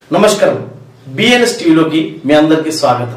నమస్కారం బిఎన్ఎస్ టీవీలోకి మీ అందరికీ స్వాగతం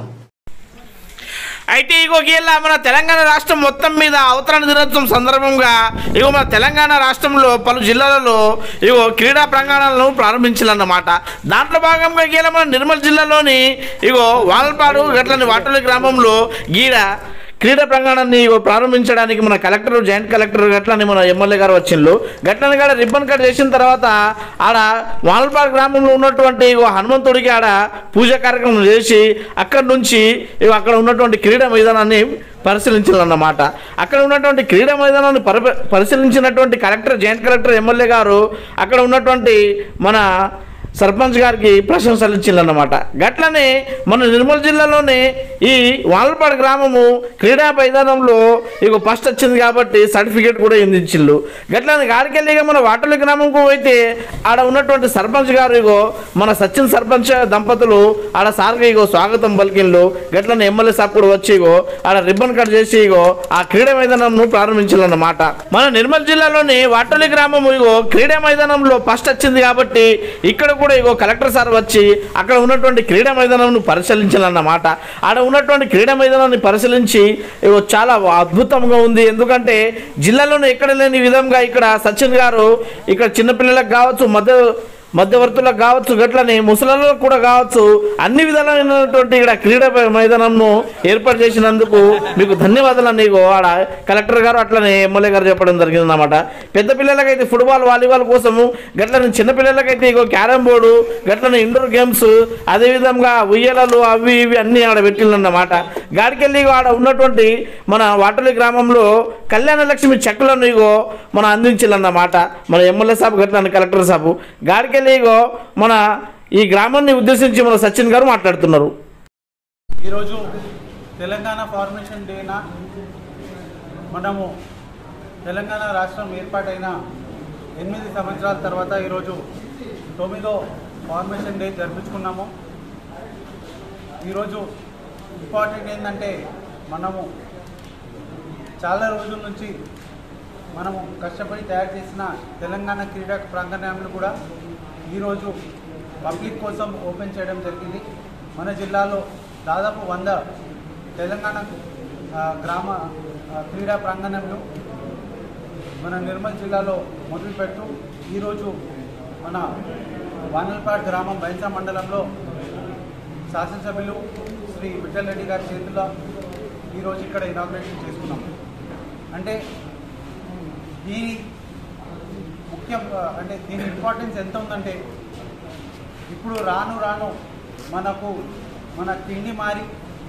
అయితే ఇగో గీళ్ళ మన తెలంగాణ రాష్ట్రం మొత్తం మీద అవతరణ దినోత్సవం సందర్భంగా ఇగో మన తెలంగాణ రాష్ట్రంలో పలు జిల్లాలలో ఇగో క్రీడా ప్రాంగణాలను ప్రారంభించాలన్నమాట దాంట్లో భాగంగా గీల మన నిర్మల్ జిల్లాలోని ఇగో వాల్పాడు గట్లని వాటలి గ్రామంలో గీడ క్రీడా ప్రాంగణాన్ని ఇగో ప్రారంభించడానికి మన కలెక్టర్ జాయింట్ కలెక్టర్ గట్లని మన ఎమ్మెల్యే గారు వచ్చిండ్రు గట్లని కాడ రిబ్బన్ కట్ చేసిన తర్వాత ఆడ వాల్పాడు గ్రామంలో ఉన్నటువంటి ఇగో హనుమంతుడికి ఆడ పూజ కార్యక్రమం చేసి అక్కడి నుంచి ఇగో అక్కడ ఉన్నటువంటి క్రీడా మైదానాన్ని పరిశీలించాలన్నమాట అక్కడ ఉన్నటువంటి క్రీడా మైదానాన్ని పరి పరిశీలించినటువంటి కలెక్టర్ జాయింట్ కలెక్టర్ ఎమ్మెల్యే గారు అక్కడ ఉన్నటువంటి మన సర్పంచ్ గారికి ప్రశంసలు ఇచ్చిందన్నమాట గట్లనే మన నిర్మల్ జిల్లాలోనే ఈ వాల్పాడు గ్రామము క్రీడా మైదానంలో ఇక ఫస్ట్ వచ్చింది కాబట్టి సర్టిఫికేట్ కూడా అందించిల్లు గట్లని గాడికెళ్ళి ఇక మన వాటలి గ్రామంకు పోయితే ఆడ ఉన్నటువంటి సర్పంచ్ గారు ఇగో మన సచిన్ సర్పంచ్ దంపతులు ఆడ సార్కి ఇగో స్వాగతం పలికిండ్లు గట్లని ఎమ్మెల్యే సాబ్ కూడా వచ్చి ఇగో ఆడ రిబ్బన్ కట్ చేసి ఇగో ఆ క్రీడా మైదానంను ప్రారంభించాలన్నమాట మన నిర్మల్ జిల్లాలోని వాటలి గ్రామం ఇగో క్రీడా మైదానంలో ఫస్ట్ వచ్చింది కాబట్టి ఇక్కడ కూడా ఇగో కలెక్టర్ సార్ వచ్చి అక్కడ ఉన్నటువంటి క్రీడా మైదానంను పరిశీలించాలన్నమాట ఆడ ఉన్నటువంటి క్రీడా మైదానాన్ని పరిశీలించి ఇగో చాలా అద్భుతంగా ఉంది ఎందుకంటే జిల్లాలోనే ఎక్కడ లేని విధంగా ఇక్కడ సచిన్ గారు ఇక్కడ చిన్నపిల్లలకు కావచ్చు మధ్య మధ్యవర్తులకు కావచ్చు గట్లని ముసలలో కూడా కావచ్చు అన్ని విధాలైనటువంటి ఇక్కడ క్రీడా మైదానంను ఏర్పాటు చేసినందుకు మీకు ధన్యవాదాలు నీకు ఆడ కలెక్టర్ గారు అట్లనే ఎమ్మెల్యే గారు చెప్పడం జరిగింది అన్నమాట పెద్ద పిల్లలకైతే ఫుట్బాల్ వాలీబాల్ కోసము గట్లని చిన్న పిల్లలకైతే ఇగో క్యారమ్ బోర్డు గట్లని ఇండోర్ గేమ్స్ అదేవిధంగా ఉయ్యలలు అవి ఇవి అన్ని ఆడ పెట్టిందన్నమాట గాడికెళ్ళి ఇగో ఆడ ఉన్నటువంటి మన వాటలి గ్రామంలో కళ్యాణ లక్ష్మి చెక్కులను ఇగో మన అందించాలన్నమాట మన ఎమ్మెల్యే సాబ్ గట్లని కలెక్టర్ సాబు గాడికెళ్ళి ఇగో మన ఈ గ్రామాన్ని ఉద్దేశించి మన సచిన్ గారు మాట్లాడుతున్నారు ఈరోజు తెలంగాణ ఫార్మేషన్ డేన మనము తెలంగాణ రాష్ట్రం ఏర్పాటైన ఎనిమిది సంవత్సరాల తర్వాత ఈరోజు తొమ్మిదో ఫార్మేషన్ డే జరిపించుకున్నాము ఈరోజు ఇంపార్టెంట్ ఏంటంటే మనము చాలా రోజుల నుంచి మనము కష్టపడి తయారు చేసిన తెలంగాణ క్రీడా ప్రాంగణాలను కూడా ఈరోజు పబ్లిక్ కోసం ఓపెన్ చేయడం జరిగింది మన జిల్లాలో దాదాపు వంద తెలంగాణ ఆ, గ్రామ ఆ, క్రీడా ప్రాంగణంలో మన నిర్మల్ జిల్లాలో మొదలుపెడుతూ ఈరోజు మన వానల్పాడ్ గ్రామం బైన్సా మండలంలో శాసనసభ్యులు శ్రీ విఠల్ రెడ్డి గారి చేతుల్లో ఈరోజు ఇక్కడ ఇనాగ్రేషన్ చేసుకున్నాం అంటే దీని ముఖ్యం అంటే దీని ఇంపార్టెన్స్ ఎంత ఉందంటే ఇప్పుడు రాను రాను మనకు మన తిండి మారి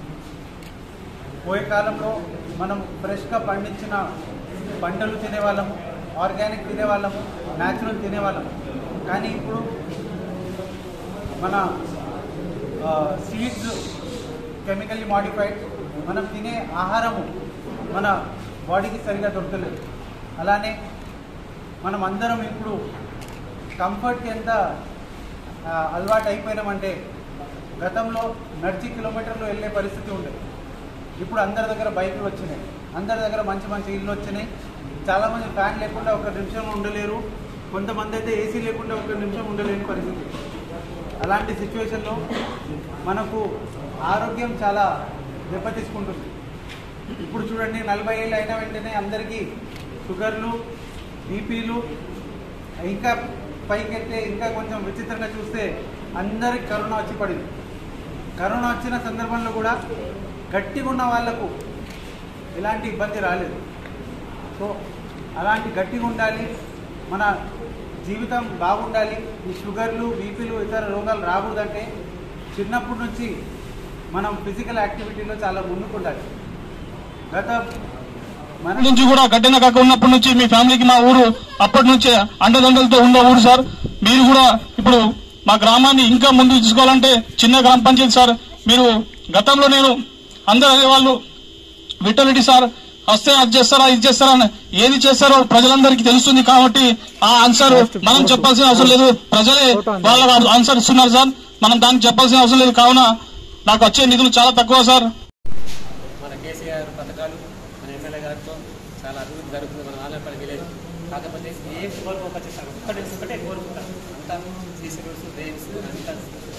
పోయే కాలంలో మనం ఫ్రెష్గా పండించిన పంటలు తినేవాళ్ళము ఆర్గానిక్ తినేవాళ్ళము న్యాచురల్ తినేవాళ్ళము కానీ ఇప్పుడు మన సీడ్స్ కెమికల్లీ మాడిఫైడ్ మనం తినే ఆహారము మన బాడీకి సరిగా దొరకలేదు అలానే మనం అందరం ఇప్పుడు కంఫర్ట్కి ఎంత ఆ, అలవాటు అయిపోయినామంటే గతంలో నడిచి కిలోమీటర్లు వెళ్ళే పరిస్థితి ఉండేది ఇప్పుడు అందరి దగ్గర బైకులు వచ్చినాయి అందరి దగ్గర మంచి మంచి ఇల్లు వచ్చినాయి చాలామంది ఫ్యాన్ లేకుండా ఒక నిమిషం ఉండలేరు కొంతమంది అయితే ఏసీ లేకుండా ఒక నిమిషం ఉండలేని పరిస్థితి అలాంటి సిచ్యువేషన్లో మనకు ఆరోగ్యం చాలా దెబ్బతీసుకుంటుంది ఇప్పుడు చూడండి నలభై ఏళ్ళు అయిన వెంటనే అందరికీ షుగర్లు బీపీలు ఇంకా పైకెత్తే ఇంకా కొంచెం విచిత్రంగా చూస్తే అందరికి కరోనా వచ్చి పడింది కరోనా వచ్చిన సందర్భంలో కూడా గట్టిగా ఉన్న వాళ్లకు ఎలాంటి ఇబ్బంది రాలేదు సో అలాంటి గట్టిగా ఉండాలి మన జీవితం బాగుండాలి ఈ షుగర్లు బీపీలు ఇతర రోగాలు రాకూడదంటే చిన్నప్పటి నుంచి మనం ఫిజికల్ యాక్టివిటీలో చాలా ముందుకుండాలి గత మన నుంచి కూడా గడ్డన కాక ఉన్నప్పటి నుంచి మీ ఫ్యామిలీకి మా ఊరు అప్పటి నుంచే అండదండలతో ఉన్న ఊరు సార్ మీరు కూడా ఇప్పుడు మా గ్రామాన్ని ఇంకా ముందుకు తీసుకోవాలంటే చిన్న గ్రామ పంచాయతీ సార్ మీరు గతంలో నేను అందరు అదే వాళ్ళు విఠలరెడ్డి సార్ వస్తే అది చేస్తారా ఇది చేస్తారా అని ఏది చేస్తారో ప్రజలందరికీ తెలుస్తుంది కాబట్టి ఆ ఆన్సర్ మనం చెప్పాల్సిన అవసరం లేదు ప్రజలే వాళ్ళ ఆన్సర్ ఇస్తున్నారు సార్ మనం దానికి చెప్పాల్సిన అవసరం లేదు కావున నాకు వచ్చే నిధులు చాలా తక్కువ సార్ మన కేసీఆర్ పథకాలు మన ఎమ్మెల్యే గారితో చాలా అభివృద్ధి జరుగుతుంది మన ఆంధ్రపల్లి విలేజ్ కాకపోతే ఏం కోరుకోక చేస్తాను ఒక్కటే ఒకటే కోరుకుంటాను అంతా సీసీ రోడ్స్ డ్రైన్స్ అంతా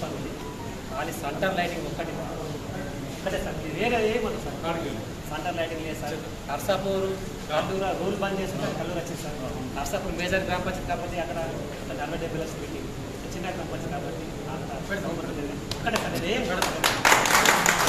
ఖాళీ సెంటర్ లైటింగ్ ఒక్కటి ఒక్కటే సార్ ఇది వేరే ఏమన్నా సార్ సెంటర్ లైటింగ్ లేదు సార్ నర్సాపూర్ కల్లూరు రూల్ బంద్ చేసుకుంటే కల్లూరు వచ్చింది సార్ నర్సాపూర్ మేజర్ గ్రామ పంచాయతీ కాబట్టి అక్కడ నలభై డెబ్బై లక్షలు పెట్టి చిన్న గ్రామ పంచాయతీ కాబట్టి అక్కడ గవర్నమెంట్ జరిగింది. ఒక్కటే సార్ ఇది ఏం చూడదు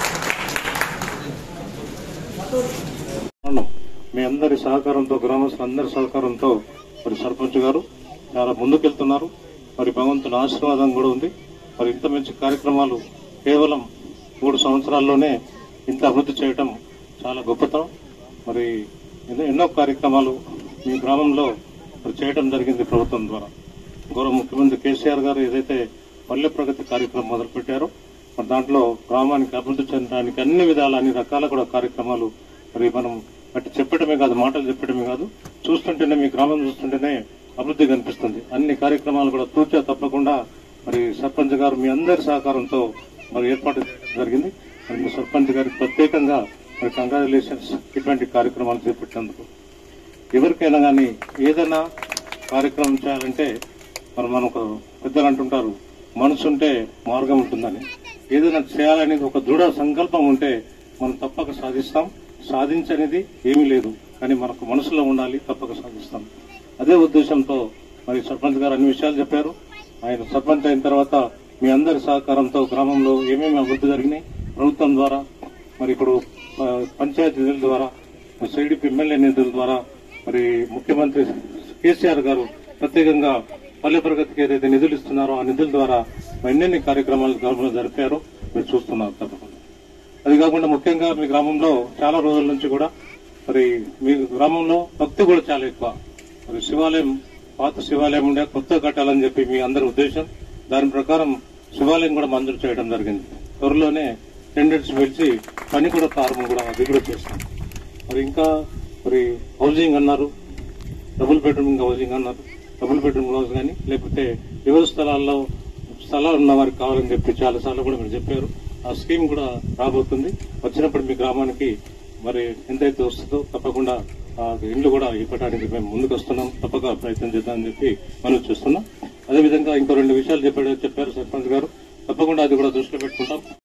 అవును. మీ అందరి సహకారంతో గ్రామస్తుల అందరి సహకారంతో మరి సర్పంచ్ గారు చాలా ముందుకెళ్తున్నారు మరి భగవంతుని ఆశీర్వాదం కూడా ఉంది మరి ఇంత మంచి కార్యక్రమాలు కేవలం మూడు సంవత్సరాల్లోనే ఇంత అభివృద్ధి చేయటం చాలా గొప్పతనం మరి ఎన్నో- ఎన్నో కార్యక్రమాలు మీ గ్రామంలో మరి చేయడం జరిగింది ప్రభుత్వం ద్వారా గౌరవ ముఖ్యమంత్రి కేసీఆర్ గారు ఏదైతే పల్లె ప్రగతి కార్యక్రమం మొదలుపెట్టారో మరి దాంట్లో గ్రామానికి అభివృద్ధి చెందడానికి అన్ని విధాల అన్ని రకాల కూడా కార్యక్రమాలు మరి మనం అటు చెప్పడమే కాదు మాటలు చెప్పడమే కాదు చూస్తుంటేనే మీ గ్రామం చూస్తుంటేనే అభివృద్ధి కనిపిస్తుంది అన్ని కార్యక్రమాలు కూడా తూచా తప్పకుండా మరి సర్పంచ్ గారు మీ అందరి సహకారంతో మరి ఏర్పాటు చేయడం జరిగింది మరి మీ సర్పంచ్ గారికి ప్రత్యేకంగా మరి కంగ్రాచులేషన్స్ ఇటువంటి కార్యక్రమాలు చేపట్టినందుకు ఎవరికైనా కానీ ఏదైనా కార్యక్రమం చేయాలంటే మరి మనకు పెద్దలు అంటుంటారు మనసు ఉంటే మార్గం ఉంటుందని ఏదైనా చేయాలనేది ఒక దృఢ సంకల్పం ఉంటే మనం తప్పక సాధిస్తాం సాధించనేది ఏమీ లేదు కానీ మనకు మనసులో ఉండాలి తప్పక సాధిస్తాం అదే ఉద్దేశంతో మరి సర్పంచ్ గారు అన్ని విషయాలు చెప్పారు ఆయన సర్పంచ్ అయిన తర్వాత మీ అందరి సహకారంతో గ్రామంలో ఏమేమి అభివృద్ధి జరిగినాయి ప్రభుత్వం ద్వారా మరి ఇప్పుడు ఆ, పంచాయతీ నిధుల ద్వారా సిడిపి ఎమ్మెల్యే నిధుల ద్వారా మరి ముఖ్యమంత్రి కేసీఆర్ గారు ప్రత్యేకంగా పల్లె ప్రగతికి ఏదైతే నిధులు ఇస్తున్నారో ఆ నిధుల ద్వారా ఎన్నెన్ని కార్యక్రమాలు గ్రామంలో జరిపారో మీరు చూస్తున్నారు తప్పకుండా అది కాకుండా ముఖ్యంగా మీ గ్రామంలో చాలా రోజుల నుంచి కూడా మరి మీ గ్రామంలో భక్తి కూడా చాలా ఎక్కువ మరి శివాలయం పాత శివాలయం ఉండే కొత్త కట్టాలని చెప్పి మీ అందరి ఉద్దేశం దాని ప్రకారం శివాలయం కూడా మంజూరు చేయడం జరిగింది త్వరలోనే టెండర్స్ పిలిచి పని కూడా ప్రారంభం కూడా అది కూడా చేస్తాం మరి ఇంకా మరి హౌసింగ్ అన్నారు డబుల్ బెడ్రూమ్ ఇంకా హౌసింగ్ అన్నారు డబుల్ బెడ్రూమ్ హౌస్ కానీ లేకపోతే ఎవరి స్థలాల్లో స్థలాలు ఉన్న వారికి కావాలని చెప్పి చాలా సార్లు కూడా మీరు చెప్పారు ఆ స్కీమ్ కూడా రాబోతుంది వచ్చినప్పుడు మీ గ్రామానికి మరి ఎంతైతే వస్తుందో తప్పకుండా ఆ ఇండ్లు కూడా ఇవ్వడానికి మేము ముందుకు వస్తున్నాం తప్పక ప్రయత్నం చేద్దామని చెప్పి మనం చూస్తున్నాం అదేవిధంగా ఇంకో రెండు విషయాలు చెప్పాడు చెప్పారు సర్పంచ్ గారు తప్పకుండా అది కూడా దృష్టిలో పెట్టుకుంటాం